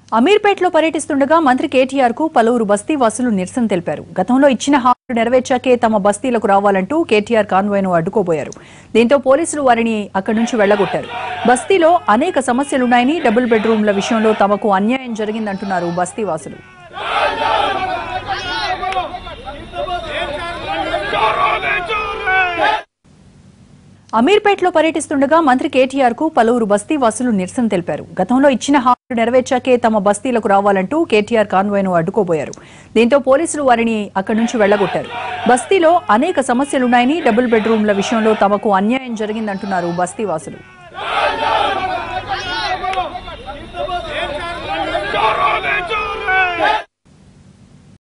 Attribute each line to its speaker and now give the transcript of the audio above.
Speaker 1: అమీర్పేటలో పర్యటిస్తుండగా మంత్రి కేటీఆర్ కు పలువురు బస్తీ వాసులు నిరసన తెలిపారు గతంలో ఇచ్చిన హామీలు నెరవేర్చాకే తమ బస్తీలకు రావాలంటూ కేటీఆర్ కాన్వాయ్ను అడ్డుకోబోయారు దీంతో పోలీసులు వారిని అక్కడి నుంచి వెళ్లగొట్టారు బస్తీలో అనేక సమస్యలున్నాయని డబుల్ బెడ్రూమ్ల విషయంలో తమకు అన్యాయం జరిగిందంటున్నారు బస్తీ వాసులు అమీర్పేటలో పర్యటిస్తుండగా మంత్రి కేటీఆర్ కు పలువురు బస్తీ వాసులు నిరసన తెలిపారు గతంలో ఇచ్చిన హామీలు నెరవేర్చాకే తమ బస్తీలకు రావాలంటూ కేటీఆర్ కాన్వాయ్ను అడ్డుకోబోయారు దీంతో పోలీసులు వారిని అక్కడి నుంచి వెళ్లగొట్టారు బస్తీలో అనేక సమస్యలున్నాయని డబుల్ బెడ్రూమ్ల విషయంలో తమకు అన్యాయం జరిగిందంటున్నారు బస్తీ వాసులు